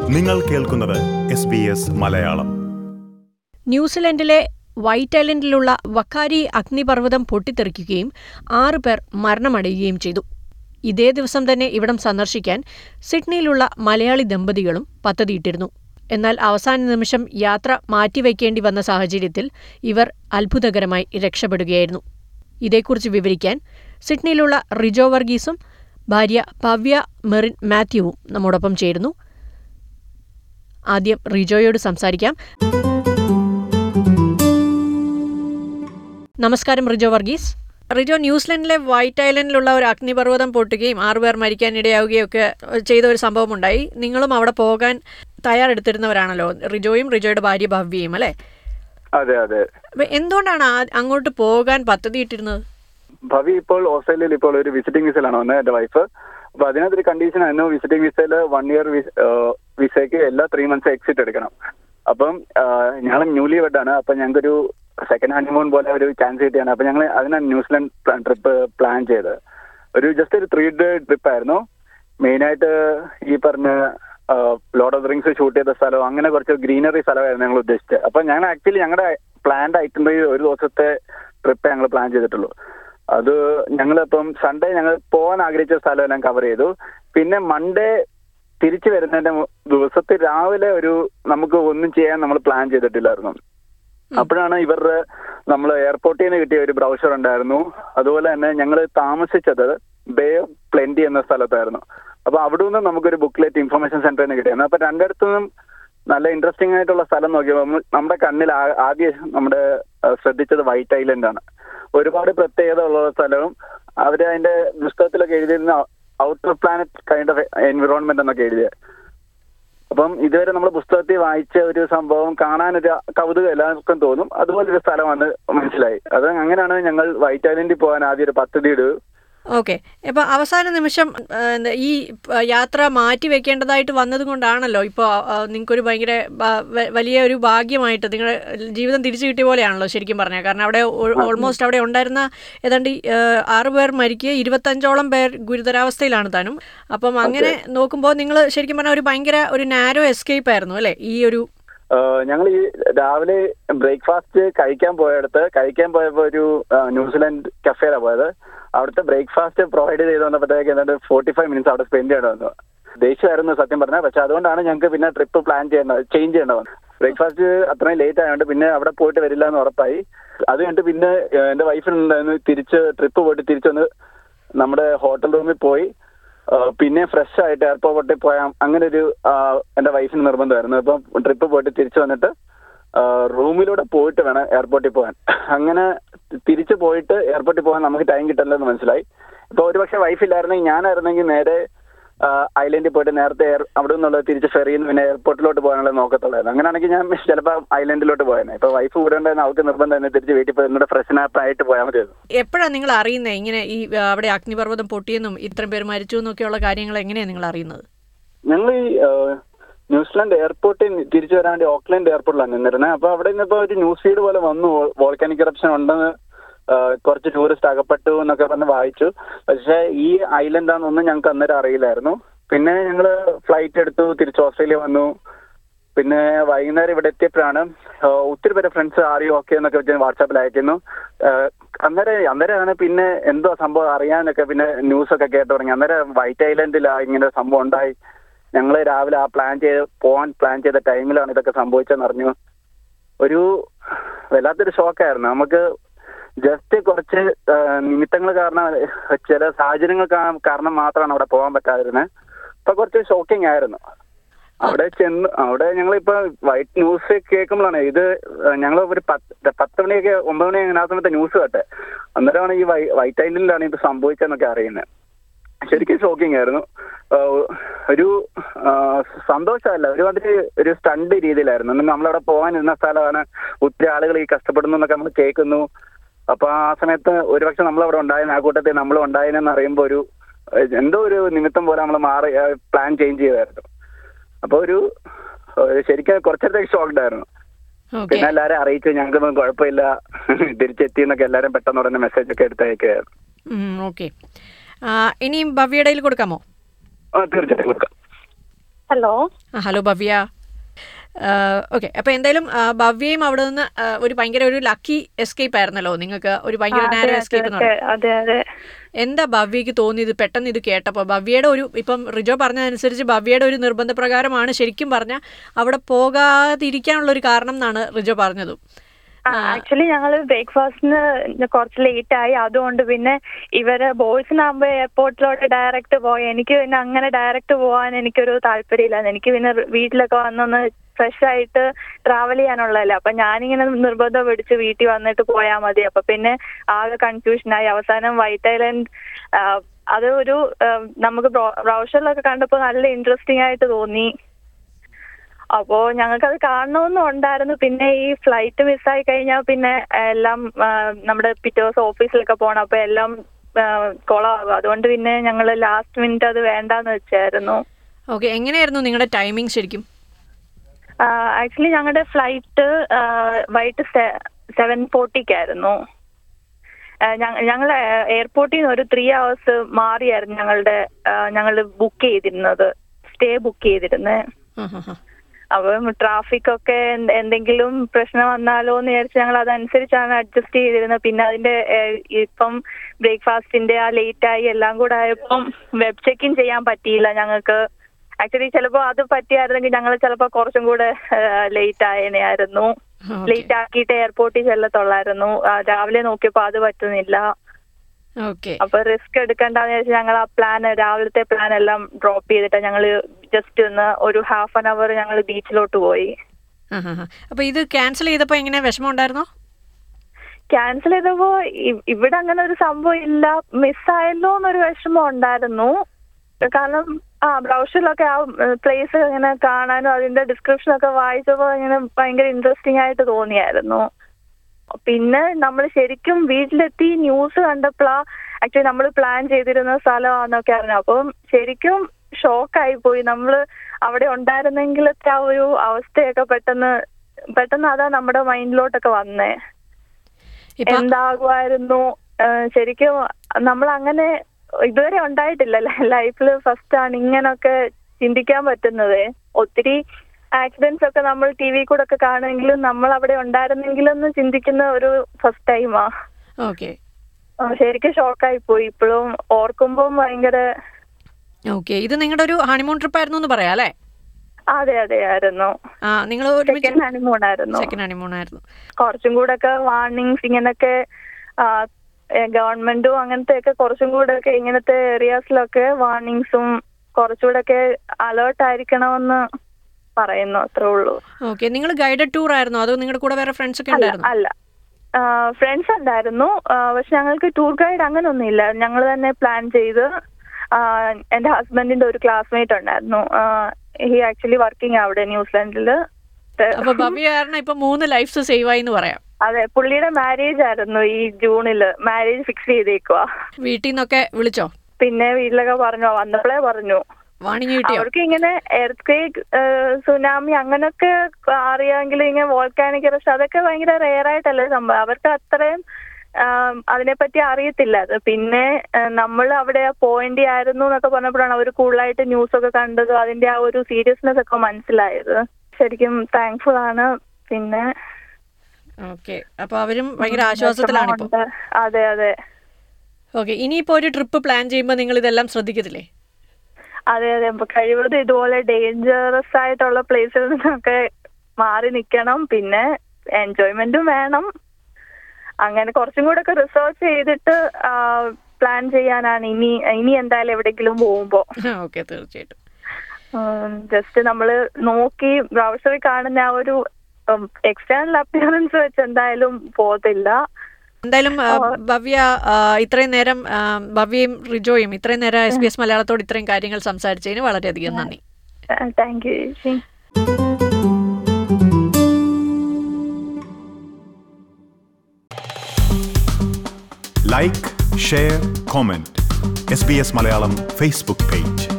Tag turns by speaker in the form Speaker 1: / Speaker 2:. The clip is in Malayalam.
Speaker 1: നിങ്ങൾ കേൾക്കുന്നത് എസ് ബി എസ് മലയാളം
Speaker 2: ന്യൂസിലൻഡിലെ വൈറ്റ് ഐലൻഡിലുള്ള വക്കാരി അഗ്നിപർവ്വതം പൊട്ടിത്തെറിക്കുകയും ആറ് പേർ മരണമടയുകയും ചെയ്തു ഇതേ ദിവസം തന്നെ ഇവിടം സന്ദർശിക്കാൻ സിഡ്നിയിലുള്ള മലയാളി ദമ്പതികളും പദ്ധതിയിട്ടിരുന്നു എന്നാൽ അവസാന നിമിഷം യാത്ര മാറ്റിവെക്കേണ്ടി വന്ന സാഹചര്യത്തിൽ ഇവർ അത്ഭുതകരമായി രക്ഷപ്പെടുകയായിരുന്നു ഇതേക്കുറിച്ച് വിവരിക്കാൻ സിഡ്നിയിലുള്ള റിജോ വർഗീസും ഭാര്യ ഭവ്യ മെറിൻ മാത്യുവും നമ്മോടൊപ്പം ചേരുന്നു ആദ്യം റിജോയോട് സംസാരിക്കാം നമസ്കാരം റിജോ വർഗീസ് റിജോ ന്യൂസിലൻഡിലെ വൈറ്റ് ഐലൻഡിലുള്ള ഒരു അഗ്നിപർവ്വതം പൊട്ടുകയും ആറുപേർ മരിക്കാൻ ഇടയാവുകയും ഒക്കെ ചെയ്ത ഒരു സംഭവം ഉണ്ടായി നിങ്ങളും അവിടെ പോകാൻ തയ്യാറെടുത്തിരുന്നവരാണല്ലോ റിജോയും റിജോയുടെ ഭാര്യ ഭവ്യയും അല്ലേ
Speaker 3: അതെ അതെ
Speaker 2: അപ്പൊ എന്തുകൊണ്ടാണ് ആ- അങ്ങോട്ട് പോകാൻ പദ്ധതിയിട്ടിരുന്നത്
Speaker 3: ഭവി ഇപ്പോൾ ഓസ്ട്രേലിയയിൽ ഇപ്പോൾ ഒരു വിസിറ്റിംഗ് വിസയിലാണ് വന്നത് എന്റെ വൈഫ് അപ്പൊ അതിനകത്തൊരു കണ്ടീഷൻ ആയിരുന്നു വിസിറ്റിംഗ് വിസയിൽ വൺ ഇയർ വിസയ്ക്ക് എല്ലാ ത്രീ മന്ത്സ് എക്സിറ്റ് എടുക്കണം അപ്പം ഞങ്ങൾ ന്യൂലി വെഡാണ് അപ്പൊ ഞങ്ങൾക്കൊരു സെക്കൻഡ് ഹണിമൂൺ പോലെ ഒരു ചാൻസ് കിട്ടിയാണ് അപ്പൊ ഞങ്ങൾ അതിനാണ് ന്യൂസിലൻഡ് ട്രിപ്പ് പ്ലാൻ ചെയ്തത് ഒരു ജസ്റ്റ് ഒരു ത്രീ ഡേ ട്രിപ്പ് ആയിരുന്നു മെയിനായിട്ട് ഈ പറഞ്ഞ ലോഡ് ഓഫ് റിങ്സ് ഷൂട്ട് ചെയ്ത സ്ഥലം അങ്ങനെ കുറച്ച് ഗ്രീനറി സ്ഥലമായിരുന്നു ഞങ്ങൾ ഉദ്ദേശിച്ചത് അപ്പൊ ഞങ്ങൾ ആക്ച്വലി ഞങ്ങളുടെ പ്ലാൻഡ് ഐറ്റനറി ഒരു ദിവസത്തെ ട്രിപ്പ് ഞങ്ങൾ പ്ലാൻ ചെയ്തിട്ടുള്ളൂ അത് ഞങ്ങളിപ്പം സൺഡേ ഞങ്ങൾ പോകാൻ ആഗ്രഹിച്ച സ്ഥലമെല്ലാം കവർ ചെയ്തു പിന്നെ മൺഡേ തിരിച്ചു വരുന്നതിന്റെ മു- ദിവസത്തെ രാവിലെ ഒരു നമുക്ക് ഒന്നും ചെയ്യാൻ നമ്മൾ പ്ലാൻ ചെയ്തിട്ടില്ലായിരുന്നു അപ്പോഴാണ് ഇവരുടെ നമ്മൾ എയർപോർട്ടിൽ നിന്ന് കിട്ടിയ ഒരു ബ്രൗഷർ ഉണ്ടായിരുന്നു അതുപോലെ തന്നെ ഞങ്ങൾ താമസിച്ചത് ബേ ഓഫ് പ്ലെന്റി എന്ന സ്ഥലത്തായിരുന്നു അപ്പൊ അവിടെ നിന്ന് നമുക്കൊരു ബുക്ക്ലെറ്റ് ഇൻഫർമേഷൻ സെന്ററിൽ നിന്ന് കിട്ടിയിരുന്നു അപ്പൊ രണ്ടിടത്തു നിന്നും നല്ല ഇൻട്രസ്റ്റിംഗ് ആയിട്ടുള്ള സ്ഥലം നോക്കിയപ്പോൾ നമ്മൾ- നമ്മുടെ കണ്ണിൽ ആ- ആദ്യം നമ്മുടെ ആ, ശ്രദ്ധിച്ചത് വൈറ്റ് ഐലൻഡ് ആണ് ഒരുപാട് പ്രത്യേകത ഉള്ള സ്ഥലവും അവര് അതിന്റെ പുസ്തകത്തിലൊക്കെ എഴുതിയിരുന്ന outer planet kind of environment എന്നൊക്കെ എഴുതിയത് അപ്പം ഇതുവരെ നമ്മൾ പുസ്തകത്തിൽ വായിച്ച ഒരു സംഭവം കാണാനൊരു കൗതുകം എല്ലാവർക്കും തോന്നും അതുപോലെ ഒരു സ്ഥലമാണ് മനസ്സിലായി അത് അങ്ങനെയാണ് ഞങ്ങൾ വൈറ്റ് ഐലൻഡിൽ പോകാൻ ആദ്യം ഒരു പദ്ധതി ഇടുക
Speaker 2: ഓക്കെ അപ്പോൾ അവസാന നിമിഷം ആ, എന്താ, ഈ ആ, യാത്ര മാറ്റി വെക്കേണ്ടതായിട്ട് വന്നത് കൊണ്ടാണല്ലോ ഇപ്പോൾ നിങ്ങൾക്കൊരു ഭയങ്കര ബ- വ- വലിയ ഒരു ഭാഗ്യമായിട്ട് നിങ്ങളുടെ ജീവിതം തിരിച്ചു കിട്ടിയ പോലെയാണല്ലോ ശരിക്കും പറഞ്ഞാൽ കാരണം അവിടെ ഓൾമോസ്റ്റ് അവിടെ ഉണ്ടായിരുന്ന ഏതാണ്ട് ഈ, ആ, ആറ് പേർ മരിക്കുക ഇരുപത്തഞ്ചോളം പേർ ഗുരുതരാവസ്ഥയിലാണ് താനും അപ്പം അങ്ങനെ നോക്കുമ്പോൾ നിങ്ങൾ ശരിക്കും പറഞ്ഞാൽ ഒരു ഭയങ്കര ഒരു നാരോ എസ്കേപ്പ് ആയിരുന്നു അല്ലേ ഈ ഒരു
Speaker 3: ഞങ്ങൾ ഈ രാവിലെ ബ്രേക്ക്ഫാസ്റ്റ് കഴിക്കാൻ പോയടത്ത് കഴിക്കാൻ പോയപ്പോ ഒരു ആ, ന്യൂസിലാൻഡ് കഫേയിലാണ് പോയത് അവിടുത്തെ ബ്രേക്ക്ഫാസ്റ്റ് പ്രൊവൈഡ് ചെയ്ത് വന്നപ്പോഴത്തേക്ക് ഏതാണ്ട് ഫോർട്ടി ഫൈവ് മിനിറ്റ്സ് അവിടെ സ്പെൻഡ് ചെയ്യേണ്ടി വന്നു ദേഷ്യമായിരുന്നു സത്യം പറഞ്ഞാൽ പക്ഷെ അതുകൊണ്ടാണ് ഞങ്ങൾക്ക് പിന്നെ ട്രിപ്പ് പ്ലാൻ ചെയ്യേണ്ടത് ചേഞ്ച് ചെയ്യേണ്ടത് ബ്രേക്ക്ഫാസ്റ്റ് അത്രയും ലേറ്റ് ആയതുകൊണ്ട് പിന്നെ അവിടെ പോയിട്ട് വരില്ല എന്ന് ഉറപ്പായി അത് കഴിഞ്ഞിട്ട് പിന്നെ ആ, എന്റെ വൈഫിനുണ്ടായിരുന്നു തിരിച്ച് ട്രിപ്പ് പോയിട്ട് തിരിച്ച് വന്ന് നമ്മുടെ ഹോട്ടൽ റൂമിൽ പോയി ആ, പിന്നെ ഫ്രഷ് ആയിട്ട് എയർപോർട്ടിൽ പോയാൽ അങ്ങനെ ഒരു ആ, എന്റെ വൈഫിന് നിർബന്ധമായിരുന്നു അപ്പം ട്രിപ്പ് പോയിട്ട് തിരിച്ചു വന്നിട്ട് ആ, റൂമിലൂടെ പോയിട്ട് വേണം എയർപോർട്ടിൽ പോകാൻ അങ്ങനെ തിരിച്ചു പോയിട്ട് എയർപോർട്ടിൽ പോകാൻ നമുക്ക് ടൈം കിട്ടില്ലെന്ന് മനസ്സിലായി ഇപ്പൊ ഒരുപക്ഷെ വൈഫ് ഇല്ലായിരുന്നെങ്കിൽ ഞാനായിരുന്നെങ്കിൽ നേരെ ആ, ഐലൻഡിൽ പോയിട്ട് നേരത്തെ എയർ അവിടെ നിന്നുള്ള തിരിച്ച് ഫെറിയിൽ നിന്ന് പിന്നെ എയർപോർട്ടിലോട്ട് പോകാനുള്ള നോക്കത്തുള്ളായിരുന്നു അങ്ങനെയാണെങ്കിൽ ഞാൻ ചിലപ്പോൾ ഐലൻഡിലോട്ട് പോയേനെ ഇപ്പൊ വൈഫ് കൂടെ ഉണ്ടായിരുന്ന അവൾക്ക് നിർബന്ധം തന്നെ തിരിച്ച് വീട്ടിൽ പോയി ഒന്നുകൂടെ ഫ്രഷൻ ആപ്പ് ആയിട്ട് പോയാൽ മതിയായിരുന്നു
Speaker 2: എപ്പോഴാണ് നിങ്ങൾ അറിയുന്നത് ഇങ്ങനെ ഈ ആ, അവിടെ അഗ്നിപർവ്വതം പൊട്ടിയെന്നും ഇത്രയും പേർ മരിച്ചു എന്നൊക്കെയുള്ള കാര്യങ്ങൾ എങ്ങനെയാണ് നിങ്ങൾ അറിയുന്നത്
Speaker 3: ഞങ്ങൾ ഈ ആ, ന്യൂസിലാൻഡ് എയർപോർട്ടിൽ തിരിച്ചു വരാൻ വേണ്ടി ഓക്ലൻഡ് എയർപോർട്ടിലാണ് നിന്നിരുന്നത് അപ്പൊ അവിടെ നിന്നിപ്പോ ഒരു ന്യൂസ് ഫീഡ് പോലെ വന്നു വോൾക്കാനിക് ഇറപ്ഷൻ ഉണ്ടെന്ന് ആ, കുറച്ച് ടൂറിസ്റ്റ് അകപ്പെട്ടു എന്നൊക്കെ പറഞ്ഞ് വായിച്ചു പക്ഷെ ഈ ഐലൻഡാന്നൊന്നും ഞങ്ങൾക്ക് അന്നേരം അറിയില്ലായിരുന്നു പിന്നെ ഞങ്ങൾ ഫ്ലൈറ്റ് എടുത്തു തിരിച്ച് ഓസ്ട്രേലിയ വന്നു പിന്നെ വൈകുന്നേരം ഇവിടെ എത്തിയപ്പോഴാണ് ആ, ഒത്തിരി പേര് ഫ്രണ്ട്സ് ആറി ഓക്കെ എന്നൊക്കെ വെച്ച് വാട്സാപ്പിൽ അയക്കുന്നു ആ, അന്നേരം അന്നേരമാണ് പിന്നെ എന്തോ സംഭവം അറിയാനൊക്കെ പിന്നെ ന്യൂസ് ഒക്കെ കേട്ട് തുടങ്ങി അന്നേരം വൈറ്റ് ഐലൻഡിലാ ഇങ്ങനെ ഒരു സംഭവം ഉണ്ടായി ഞങ്ങൾ രാവിലെ ആ പ്ലാൻ ചെയ്ത് പോകാൻ പ്ലാൻ ചെയ്ത ടൈമിലാണ് ഇതൊക്കെ സംഭവിച്ചതെന്ന് അറിഞ്ഞു ഒരു വല്ലാത്തൊരു ഷോക്കായിരുന്നു നമുക്ക് ജസ്റ്റ് കുറച്ച് നിമിത്തങ്ങൾ കാരണം ചില സാഹചര്യങ്ങൾ കാ- കാരണം മാത്രമാണ് അവിടെ പോകാൻ പറ്റാതിരുന്നത് അപ്പൊ കുറച്ച് ഷോക്കിംഗ് ആയിരുന്നു അവിടെ ചെന്ന് അവിടെ ഞങ്ങളിപ്പോ വൈറ്റ് ന്യൂസ് കേൾക്കുമ്പോഴാണ് ഇത് ഞങ്ങൾ ഒരു പത്ത് പത്ത് മണിയൊക്കെ ഒമ്പത് മണി അങ്ങനെ ആ സമയത്ത് ന്യൂസ് കേട്ടെ അന്നേരമാണ് ഈ വൈ- വൈറ്റ് ഐലൻഡിലാണ് ഇത് സംഭവിച്ചതെന്നൊക്കെ അറിയുന്നത് ശരിക്കും ഷോക്കിംഗ് ആയിരുന്നു ആഹ് ഒരു ആഹ് സന്തോഷമല്ല ഒരുമാതിരി ഒരു സ്റ്റണ്ട് രീതിയിലായിരുന്നു എന്നിട്ട് നമ്മളവിടെ പോകാനിരുന്ന സ്ഥലമാണ് ഒത്തിരി ആളുകൾ ഈ കഷ്ടപ്പെടുന്നു എന്നൊക്കെ നമ്മൾ കേൾക്കുന്നു അപ്പൊ ആ സമയത്ത് ഒരുപക്ഷെ നമ്മളവിടെ ഉണ്ടായിരുന്ന ആ കൂട്ടത്തിൽ നമ്മളും ഉണ്ടായിരുന്നെന്ന് അറിയുമ്പോൾ ഒരു ഏഹ് എന്തോ ഒരു നിമിത്തം പോലെ നമ്മൾ മാറി പ്ലാൻ ചേഞ്ച് ചെയ്തായിരുന്നു അപ്പൊ ഒരു ഏഹ് ശരിക്കും കുറച്ചേരത്തേക്ക് ഷോക്ക്ഡ് ആയിരുന്നു
Speaker 2: ഓക്കെ
Speaker 3: പിന്നെ എല്ലാരും അറിയിച്ചു ഞങ്ങൾക്കൊന്നും കുഴപ്പമില്ല തിരിച്ചെത്തി എന്നൊക്കെ എല്ലാരും പെട്ടെന്ന് ഉടനെ മെസ്സേജ് ഒക്കെ എടുത്തയക്കുകയായിരുന്നു
Speaker 2: ഓക്കെ ഇനിയും ഭവ്യയുടെ കയ്യിൽ കൊടുക്കാമോ
Speaker 3: ആ തീർച്ചയായിട്ടും കൊടുക്കാം
Speaker 4: ഹലോ
Speaker 2: ആ ഹലോ ഭവ്യ ഓക്കെ അപ്പോൾ എന്തായാലും ആ, ഭവ്യയും അവിടെ നിന്ന് ആ, ഒരു ഭയങ്കര ഒരു ലക്കി എസ്കേപ്പ് ആയിരുന്നല്ലോ നിങ്ങൾക്ക് ഒരു ഭയങ്കര
Speaker 4: ആ,
Speaker 2: നാരോ
Speaker 4: അതെ,
Speaker 2: എസ്കേപ്പ് എന്ന്
Speaker 4: അതെ,
Speaker 2: പറയുന്നത്
Speaker 4: അതെ അതെ
Speaker 2: എന്താ ഭവ്യക്ക് തോന്നിയത് പെട്ടെന്ന് ഇത് കേട്ടപ്പോൾ ഭവ്യയുടെ ഒരു ഇപ്പം റിജോ പറഞ്ഞതനുസരിച്ച് ഭവ്യയുടെ ഒരു നിർബന്ധപ്രകാരമാണ് ശരിക്കും പറഞ്ഞാൽ അവിടെ പോകാതിരിക്കാനുള്ള ഒരു കാരണം എന്നാണ് റിജോ പറഞ്ഞതും
Speaker 4: ആക്ച്വലി ഞങ്ങൾ ബ്രേക്ക്ഫാസ്റ്റിന് കുറച്ച് ലേറ്റ് ആയി അതുകൊണ്ട് പിന്നെ ഇവര് ബോയ്സിനാകുമ്പോ എയർപോർട്ടിലോട്ട് ഡയറക്റ്റ് പോയി എനിക്ക് പിന്നെ അങ്ങനെ ഡയറക്റ്റ് പോകാൻ എനിക്കൊരു താല്പര്യമില്ല എനിക്ക് പിന്നെ വീട്ടിലൊക്കെ വന്നൊന്ന് ഫ്രഷ് ആയിട്ട് ട്രാവൽ ചെയ്യാനുള്ളതല്ലേ അപ്പൊ ഞാനിങ്ങനെ നിർബന്ധം പിടിച്ച് വീട്ടിൽ വന്നിട്ട് പോയാൽ മതി അപ്പൊ പിന്നെ ആകെ കൺഫ്യൂഷനായി അവസാനം വൈറ്റ് ഐലൻഡ് ആ, അത് ഒരു ആ, നമുക്ക് ബ്രൗഷറിലൊക്കെ കണ്ടപ്പോൾ നല്ല ഇൻട്രസ്റ്റിംഗ് ആയിട്ട് തോന്നി അപ്പോ ഞങ്ങൾക്കത് കാണണമെന്നും ഉണ്ടായിരുന്നു പിന്നെ ഈ ഫ്ലൈറ്റ് മിസ്സായി കഴിഞ്ഞാൽ പിന്നെ എല്ലാം ആ, നമ്മുടെ പിറ്റേ ദിവസം ഓഫീസിലൊക്കെ പോകണം അപ്പൊ എല്ലാം കുളമാകും അതുകൊണ്ട് പിന്നെ ഞങ്ങൾ ലാസ്റ്റ് മിനിറ്റ് അത് വേണ്ടാന്ന് വെച്ചായിരുന്നു
Speaker 2: ഓക്കെ എങ്ങനെയായിരുന്നു നിങ്ങളുടെ ടൈമിംഗ് ശരിക്കും
Speaker 4: ആക്ച്വലി ഞങ്ങളുടെ ഫ്ലൈറ്റ് വൈകിട്ട് സെവൻ ഫോർട്ടിക്കായിരുന്നു ഞങ്ങൾ എയർപോർട്ടിൽ നിന്ന് ഒരു ത്രീ അവേഴ്സ് മാറിയായിരുന്നു ഞങ്ങളുടെ ഞങ്ങൾ ബുക്ക് ചെയ്തിരുന്നത് സ്റ്റേ ബുക്ക് ചെയ്തിരുന്നത്
Speaker 2: ആ, ആ, ആ.
Speaker 4: അപ്പം ട്രാഫിക് ഒക്കെ എന്ത് എന്തെങ്കിലും പ്രശ്നം വന്നാലോ എന്ന് വിചാരിച്ച് ഞങ്ങൾ അതനുസരിച്ചാണ് അഡ്ജസ്റ്റ് ചെയ്തിരുന്നത് പിന്നെ അതിന്റെ ഏഹ്, ഇപ്പം ബ്രേക്ക്ഫാസ്റ്റിന്റെ ആ ലേറ്റ് ആയി എല്ലാം കൂടെ ആയപ്പം വെബ് ചെക്ക് ഇൻ ചെയ്യാൻ പറ്റിയില്ല ഞങ്ങൾക്ക് ആക്ച്വലി ചിലപ്പോൾ അത് പറ്റിയായിരുന്നെങ്കിൽ ഞങ്ങൾ ചിലപ്പോൾ കുറച്ചും കൂടെ ലേറ്റ് ആയേനെയായിരുന്നു
Speaker 2: Okay.
Speaker 4: ലേറ്റ് ആക്കിയിട്ട് എയർപോർട്ടിൽ ചെല്ലത്തുള്ളായിരുന്നു ആ, രാവിലെ നോക്കിയപ്പോൾ അത് പറ്റുന്നില്ല
Speaker 2: ഓക്കെ
Speaker 4: അപ്പൊ റിസ്ക് എടുക്കണ്ടെന്ന് വെച്ചാൽ ഞങ്ങൾ ആ പ്ലാൻ രാവിലത്തെ പ്ലാൻ എല്ലാം ഡ്രോപ്പ് ചെയ്തിട്ട് ഞങ്ങൾ ജസ്റ്റ് ഒന്ന് ഒരു ഹാഫ് ആൻ അവർ ഞങ്ങൾ ബീച്ചിലോട്ട് പോയി
Speaker 2: ആ, ആ, ആ. അപ്പൊ ഇത് ക്യാൻസൽ ചെയ്തപ്പോൾ എങ്ങനെ വിഷമം ഉണ്ടായിരുന്നോ
Speaker 4: ക്യാൻസൽ ചെയ്തപ്പോ ഇ- ഇവിടെ അങ്ങനെ ഒരു സംഭവം ഇല്ല മിസ്സായല്ലോ എന്നൊരു വിഷമം ഉണ്ടായിരുന്നു കാരണം ആ ബ്രൗഷറിലൊക്കെ ആ പ്ലേസ് ഇങ്ങനെ കാണാനും അതിന്റെ ഡിസ്ക്രിപ്ഷൻ ഒക്കെ വായിച്ചപ്പോൾ ഇങ്ങനെ ഭയങ്കര ഇൻട്രസ്റ്റിംഗ് ആയിട്ട് തോന്നിയായിരുന്നു പിന്നെ നമ്മൾ ശരിക്കും വീട്ടിലെത്തി ന്യൂസ് കണ്ടപ്പോഴാ ആക്ച്വലി നമ്മൾ പ്ലാൻ ചെയ്തിരുന്ന സ്ഥലമാണെന്നൊക്കെ അറിഞ്ഞു അപ്പം ശരിക്കും ഷോക്കായി പോയി നമ്മൾ അവിടെ ഉണ്ടായിരുന്നെങ്കിലത്തെ ആ ഒരു അവസ്ഥയൊക്കെ പെട്ടെന്ന് പെട്ടെന്ന് അതാ നമ്മുടെ മൈൻഡിലോട്ടൊക്കെ വന്നേ
Speaker 2: ഇപ്പൊ
Speaker 4: എന്താകുമായിരുന്നു ഏഹ് ശരിക്കും നമ്മൾ അങ്ങനെ ഇതുവരെ ഉണ്ടായിട്ടില്ല ലൈഫിൽ ഫസ്റ്റ് ആണ് ഇങ്ങനൊക്കെ ചിന്തിക്കാൻ പറ്റുന്നത് ഒത്തിരി ആക്സിഡന്റ്സ് ഒക്കെ നമ്മൾ ടി വി കൂടെ ഒക്കെ കാണുമെങ്കിലും നമ്മൾ അവിടെ ഉണ്ടായിരുന്നെങ്കിലെന്ന് ചിന്തിക്കുന്ന ഒരു ഫസ്റ്റ് ടൈമാ
Speaker 2: ഓക്കെ
Speaker 4: ശരിക്കും ഷോക്കായി പോയി ഇപ്പോഴും ഓർക്കുമ്പോൾ ഭയങ്കര
Speaker 2: ഓക്കെ ഇത് നിങ്ങളുടെ ഒരു ഹണിമൂൺ ട്രിപ്പ് ആയിരുന്നു എന്ന് പറയാം അല്ലേ
Speaker 4: അതെ അതെ ആയിരുന്നു
Speaker 2: ആ നിങ്ങൾ ഒരുമിച്ച്
Speaker 4: സെക്കൻഡ് ഹണിമൂൺ ആയിരുന്നു
Speaker 2: സെക്കൻഡ് ഹണിമൂൺ ആയിരുന്നു
Speaker 4: കുറച്ചും കൂടെ ഒക്കെ വാർണിങ്സ് ഇങ്ങനൊക്കെ ഗവൺമെന്റും അങ്ങനത്തെ ഒക്കെ കുറച്ചും കൂടെ ഒക്കെ ഇങ്ങനത്തെ ഏരിയാസിലൊക്കെ വാർണിങ്സും കുറച്ചുകൂടെ ഒക്കെ അലേർട്ട് ആയിരിക്കണമെന്ന് പറയുന്നു അത്രേ ഉള്ളൂ
Speaker 2: ഓക്കെ നിങ്ങൾ ഗൈഡഡ് ടൂർ ആയിരുന്നോ അതോ നിങ്ങളുടെ കൂടെ വേറെ ഫ്രണ്ട്സ് ഒക്കെ
Speaker 4: അല്ല
Speaker 2: ഉണ്ടായിരുന്നു
Speaker 4: അല്ല ഫ്രണ്ട്സ് ഉണ്ടായിരുന്നു ആ, പക്ഷെ ഞങ്ങൾക്ക് ടൂർ ഗൈഡ് അങ്ങനൊന്നും ഇല്ല ഞങ്ങൾ തന്നെ പ്ലാൻ ചെയ്ത് ആ, എന്റെ ഹസ്ബൻഡിന്റെ ഒരു ക്ലാസ്മേറ്റ് ഉണ്ടായിരുന്നു ഹി ആക്ച്വലി വർക്കിംഗ് അവിടെ ന്യൂസിലാൻഡില്
Speaker 2: അപ്പൊ ഭവ്യ കാരണം ഇപ്പൊ മൂന്ന് ലൈഫ്സ് സേവ് ആയി എന്ന് പറയാം
Speaker 4: അതെ പുള്ളിയുടെ മാരേജ് ആയിരുന്നു ഈ ജൂണില് മാരേജ് ഫിക്സ് ചെയ്തേക്കുവാ
Speaker 2: വീട്ടിൽ നിന്നൊക്കെ വിളിച്ചോ
Speaker 4: പിന്നെ വീട്ടിലൊക്കെ പറഞ്ഞു വന്നപ്പോഴേ പറഞ്ഞു
Speaker 2: വാണിംഗ് കിട്ടിയോ
Speaker 4: അവർക്ക് ഇങ്ങനെ എർത്ത് ക്വേക്ക് സുനാമി അങ്ങനൊക്കെ അറിയാമെങ്കിൽ ഇങ്ങനെ വോൾക്കാനിക് ഇറസ്റ്റ് അതൊക്കെ ഭയങ്കര റെയർ ആയിട്ടല്ലേ സംഭവം അവർക്ക് അത്രയും ആം, അതിനെപ്പറ്റി അറിയത്തില്ല അത് പിന്നെ നമ്മൾ അവിടെ പോയിന്റ് ആയിരുന്നു എന്നൊക്കെ പറഞ്ഞപ്പോഴാണ് അവർ കൂടുതലായിട്ട് ന്യൂസ് ഒക്കെ കണ്ടത് അതിന്റെ ആ ഒരു സീരിയസ്നെസ് ഒക്കെ മനസ്സിലായത് ശരിക്കും താങ്ക്ഫുൾ ആണ് പിന്നെ
Speaker 2: ഓക്കെ അപ്പൊ അവരും ഭയങ്കര ആശ്വാസത്തിലാണ് ഇപ്പൊ
Speaker 4: വിഷമമുണ്ട്. അതെ അതെ
Speaker 2: ഓക്കെ ഇനിയിപ്പോ ഒരു ട്രിപ്പ് പ്ലാൻ ചെയ്യുമ്പോൾ നിങ്ങൾ ഇതെല്ലാം ശ്രദ്ധിക്കത്തില്ലേ
Speaker 4: അതെ അതെ അപ്പൊ കഴിവതും ഇതുപോലെ ഡേഞ്ചറസ് ആയിട്ടുള്ള പ്ലേസിൽ നിന്നൊക്കെ മാറി നിൽക്കണം പിന്നെ എൻജോയ്മെന്റും വേണം അങ്ങനെ കുറച്ചും കൂടെ ഒക്കെ റിസർച്ച് ചെയ്തിട്ട് പ്ലാൻ ചെയ്യാനാണ് ഇനി ഇനി എന്തായാലും എവിടെയെങ്കിലും പോകുമ്പോ
Speaker 2: ഓക്കെ തീർച്ചയായിട്ടും
Speaker 4: ജസ്റ്റ് നമ്മള് നോക്കി ബ്രൗസറിൽ കാണുന്ന ആ ഒരു എക്സ്റ്റേണൽ അപ്പിയറൻസ് വെച്ച് എന്തായാലും പോകത്തില്ല
Speaker 2: എന്തായാലും ആ, ഭവ്യ ആ, ഇത്രയും നേരം ആ, ഭവ്യയും റിജോയും ഇത്രയും നേരം എസ് ബി എസ് മലയാളത്തോട് ഇത്രയും കാര്യങ്ങൾ സംസാരിച്ചതിന് വളരെയധികം നന്ദി
Speaker 4: താങ്ക് യു ചേച്ചി
Speaker 1: like share comment S B S Malayalam Facebook page